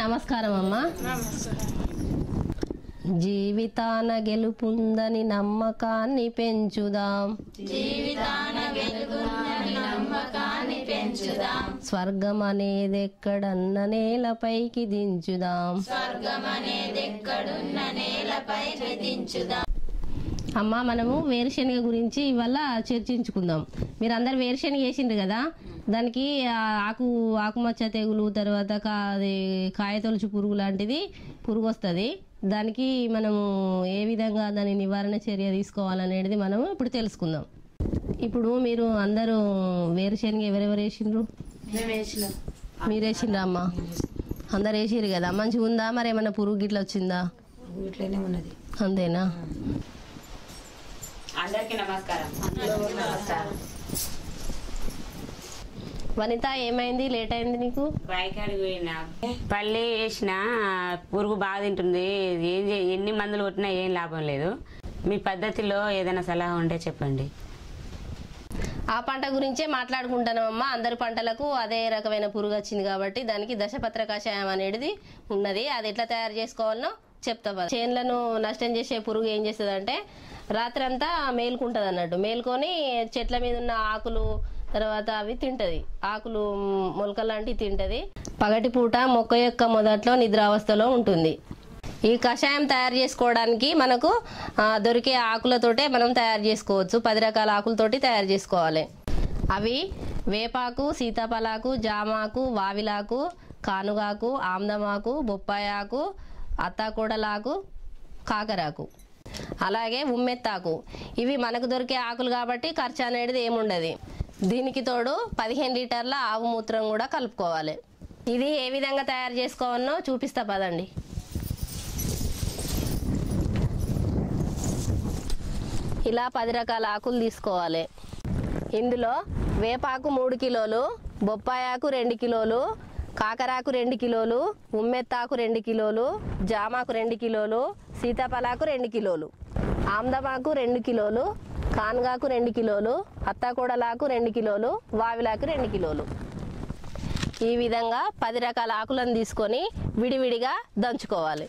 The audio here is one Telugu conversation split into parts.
నమస్కారం అమ్మా జీవితాన గెలుపుందని నమ్మకాన్ని పెంచుదాం స్వర్గం అనేది ఎక్కడన్న నేలపైకి దించుదాం అమ్మ మనము వేరుశనగ గురించి ఇవాళ చర్చించుకుందాం మీరు అందరు వేరుశనగ వేసిండ్రు కదా దానికి ఆ ఆకు ఆకుమచ్చ తెగులు తర్వాత కా అది కాయతొలుచు పురుగు లాంటిది పురుగు వస్తుంది దానికి మనము ఏ విధంగా దాని నివారణ చర్య తీసుకోవాలనేది మనము ఇప్పుడు తెలుసుకుందాం ఇప్పుడు మీరు అందరూ వేరుశనగ ఎవరెవరు వేసిండ్రు మీరు వేసిండ్రా అమ్మ అందరు వేసిర్రు కదా మంచిగా ఉందా మరి ఏమైనా పురుగు గిట్ల వచ్చిందా ఇట్లనే ఉన్నది అంతేనా అందరికీ నమస్కారం నమస్కారం వనిత ఏమైంది లేట్ అయింది నీకు బాయికాడికి పోయినా పల్లి వేసిన పురుగు బాగా తింటుంది ఏం చే- ఎన్ని మందులు కొట్టినా ఏం లాభం లేదు మీ పద్ధతిలో ఏదైనా సలహా ఉంటే చెప్పండి ఆ పంట గురించే మాట్లాడుకుంటున్నామమ్మా అందరి పంటలకు అదే రకమైన పురుగు వచ్చింది కాబట్టి దానికి దశపత్ర కషాయం అనేది ఉన్నది అది ఎట్లా తయారు చేసుకోవాలనో చెప్తా పద. చేన్లను నష్టం చేసే పురుగు ఏం చేస్తుంది అంటే రాత్రంతా మేలుకుంటుంది అన్నట్టు మేలుకొని చెట్ల మీద ఉన్న ఆకులు తర్వాత అవి తింటది ఆకులు మ్, మొలకలు లాంటివి తింటది పగటిపూట మొక్క యొక్క మొదట్లో నిద్రావస్థలో ఉంటుంది ఈ కషాయం తయారు చేసుకోవడానికి మనకు ఆ, దొరికే ఆకులతోటే మనం తయారు చేసుకోవచ్చు పది రకాల ఆకులతోటి తయారు చేసుకోవాలి అవి వేపాకు సీతాఫలాకు జామాకు వావిలాకు కానుగాకు ఆమ్దమాకు బొప్పాయి ఆకు అత్తాకోడలాకు కాకరాకు అలాగే ఉమ్మెత్తాకు ఇవి మనకు దొరికే ఆకులు కాబట్టి ఖర్చు అనేది ఏముండదు దీనికి తోడు పదిహేను లీటర్ల ఆవు మూత్రం కూడా కలుపుకోవాలి ఇది ఏ విధంగా తయారు చేసుకోవాలనో చూపిస్తా పదండి ఇలా పది రకాల ఆకులు తీసుకోవాలి ఇందులో వేపాకు మూడు కిలోలు బొప్పాయాకు రెండు కిలోలు కాకరాకు రెండు కిలోలు ఉమ్మెత్తాకు రెండు కిలోలు జామాకు రెండు కిలోలు సీతాఫలాకు రెండు కిలోలు ఆమ్దమాకు రెండు కిలోలు కాన్గాకు రెండు కిలోలు అత్తాకోడలాకు రెండు కిలోలు వావిలాకు రెండు కిలోలు ఈ విధంగా పది రకాల ఆకులను తీసుకొని విడివిడిగా దంచుకోవాలి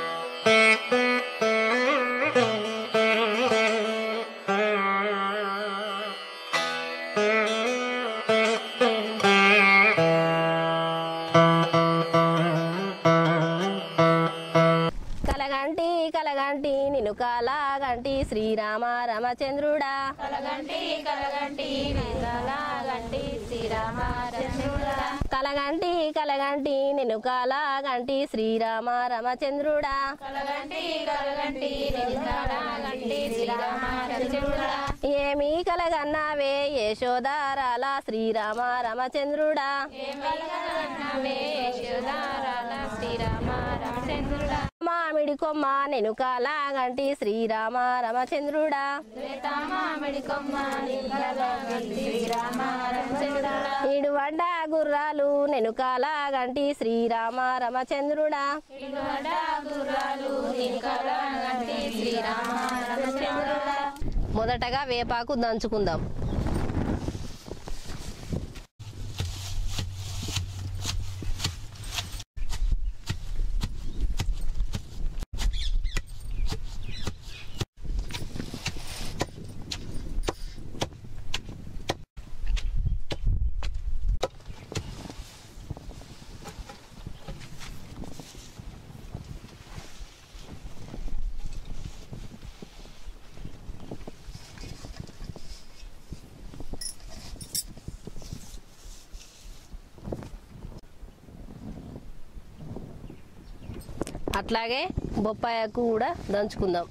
కలగంటి కలగంటి నిన్ను కాలాగంటి శ్రీరామ రామచంద్రుడా కలగంటి కలగంటి కలగంటి శ్రీరామ కలగంటి కలగంటి నిన్ను కాలాగంటి శ్రీరామ రామచంద్రుడా కలగంటి కలగంటి కలగంటి శ్రీరామ రామచంద్రుడా ఏమి కలగన్నావే యశోదారాల శ్రీరామ రామచంద్రుడా మామిడి కొమ్మ నేను కాలాగంటి శ్రీరామ రామచంద్రుడా ఈడు వడ్డ గుర్రాలు నేను కాలాగంటి శ్రీరామ రామచంద్రుడా మొదటగా వేపాకు దంచుకుందాం అట్లాగే బొప్పాయకు కూడా దంచుకుందాం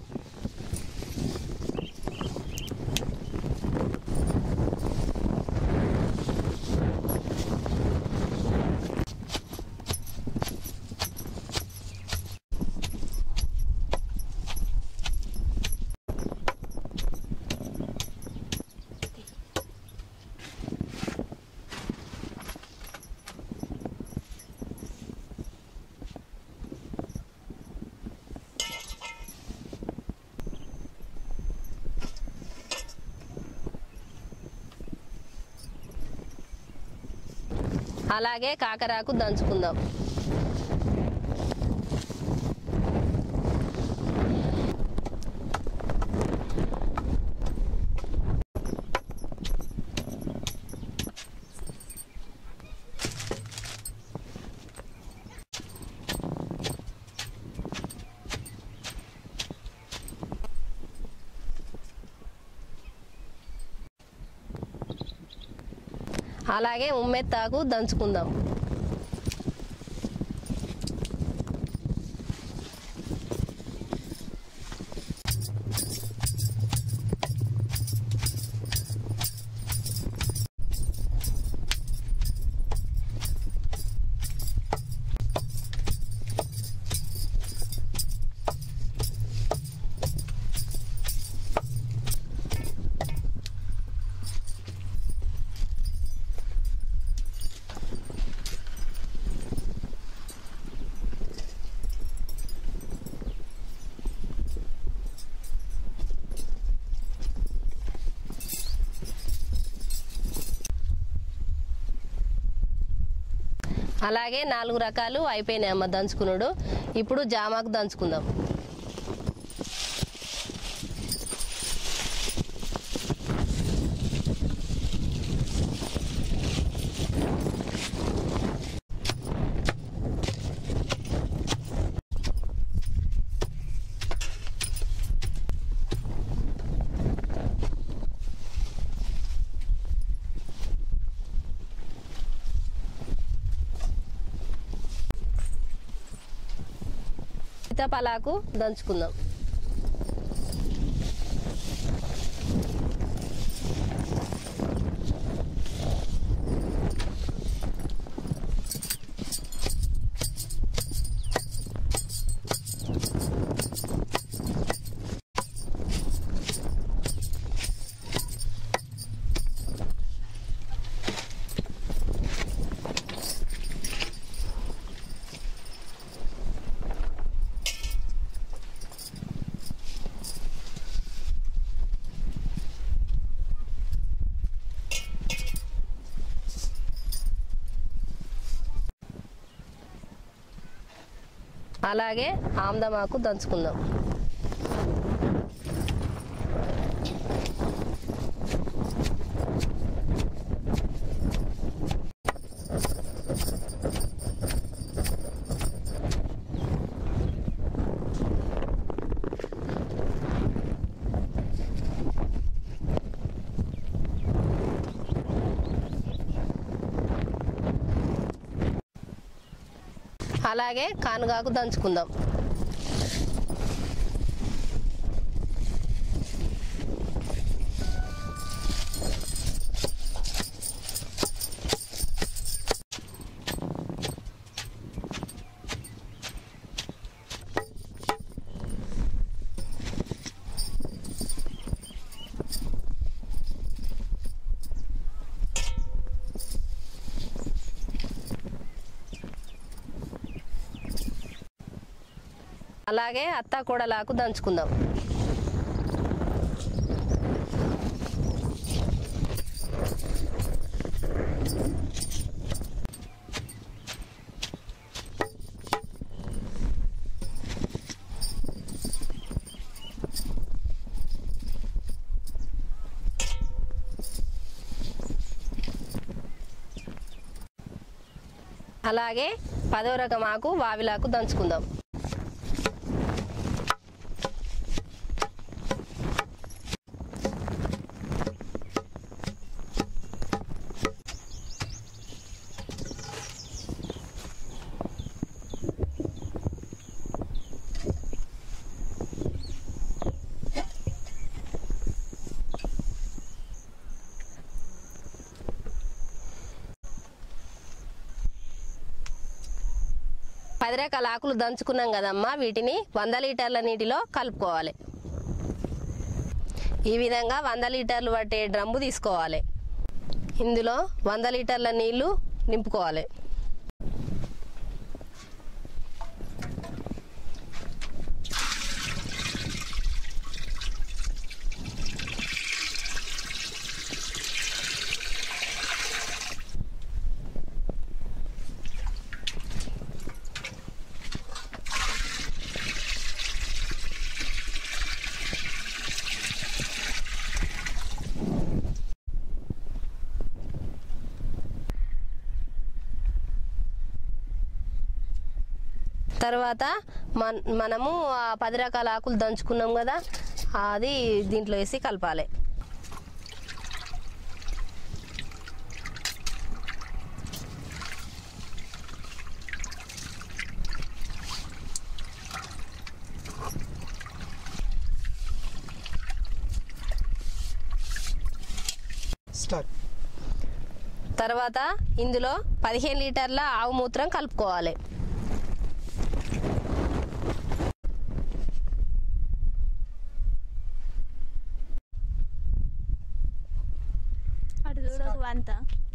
అలాగే కాకరాకు దంచుకుందాం అలాగే ఉమ్మెత్తాకు దంచుకుందాం అలాగే నాలుగు రకాలు అయిపోయినాయి అమ్మ దంచుకున్నాడు ఇప్పుడు జామాకు దంచుకుందాం సీతాఫలాకు దంచుకుందాం అలాగే ఆమ్దమాకు దంచుకుందాం అలాగే కానుగాకు దంచుకుందాం అలాగే అత్తా కూడలాకు దంచుకుందాం అలాగే పదో రకం ఆకు వావిలాకు దంచుకుందాం పది రకాల ఆకులు దంచుకున్నాం కదమ్మా వీటిని వంద లీటర్ల నీటిలో కలుపుకోవాలి ఈ విధంగా వంద లీటర్లు పట్టే డ్రమ్ము తీసుకోవాలి ఇందులో వంద లీటర్ల నీళ్లు నింపుకోవాలి తర్వాత మన మనము ఆ పది రకాల ఆకులు దంచుకున్నాం కదా అది దీంట్లో వేసి కలపాలి స్టార్ట్ తర్వాత ఇందులో పదిహేను లీటర్ల ఆవు మూత్రం కలుపుకోవాలి అటు చూడకు వంత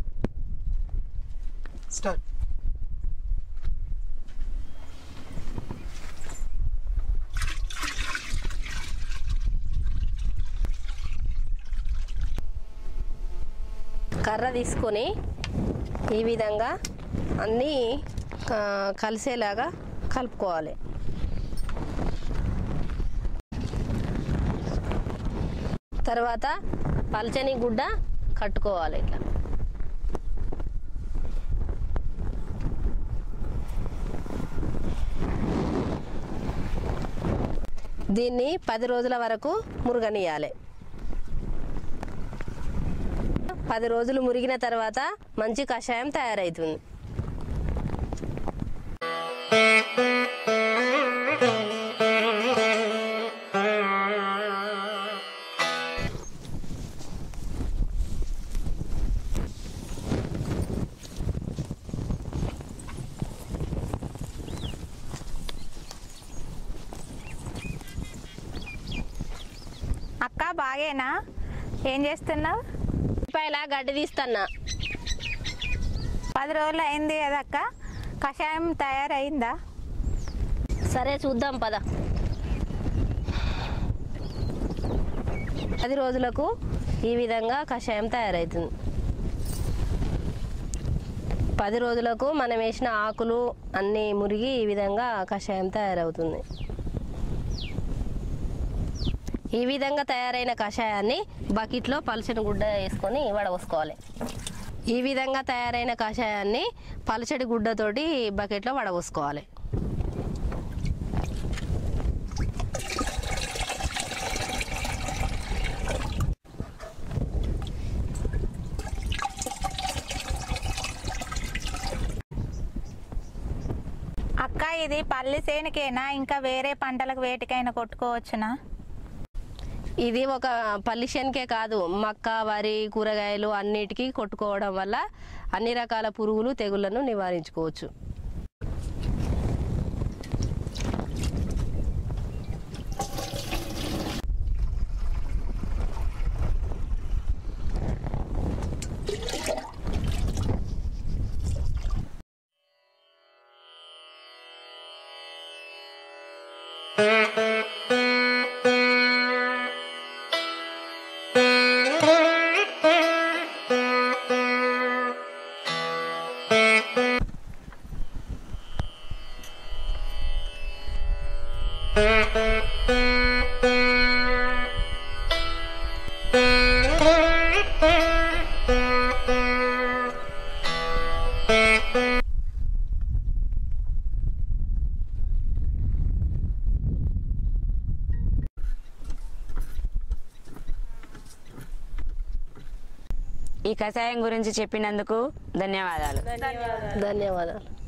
స్టార్ట్ కర్ర తీసుకొని ఈ విధంగా అన్నీ ఆ, కలిసేలాగా కలుపుకోవాలి తర్వాత పల్చని గుడ్డ కట్టుకోవాలి ఇట్లా దీన్ని పది రోజుల వరకు మురగనియాలి పది రోజులు మురిగిన తర్వాత మంచి కషాయం తయారవుతుంది అక్క బాగేనా ఏం చేస్తున్నావు రూపాయల గడ్డి తీస్తున్నా పది రోజులు అయింది కదా అక్క కషాయం తయారైందా సరే చూద్దాం పద పది రోజులకు ఈ విధంగా కషాయం తయారవుతుంది పది రోజులకు మనం వేసిన ఆకులు అన్నీ మురిగి ఈ విధంగా కషాయం తయారవుతుంది ఈ విధంగా తయారైన కషాయాన్ని బకెట్లో పలుచని గుడ్డ వేసుకొని వడపోసుకోవాలి ఈ విధంగా తయారైన కషాయాన్ని పలుచడి గుడ్డతోటి బకెట్లో వడపోసుకోవాలి అక్క ఇది పల్లి సేనుకేనా ఇంకా వేరే పంటలకు వేటికైనా కొట్టుకోవచ్చునా ఇది ఒక పల్లిషన్కే కాదు మక్క వరి కూరగాయలు అన్నిటికీ కొట్టుకోవడం వల్ల అన్ని రకాల పురుగులు తెగుళ్లను నివారించుకోవచ్చు ఈ కషాయం గురించి చెప్పినందుకు ధన్యవాదాలు ధన్యవాదాలు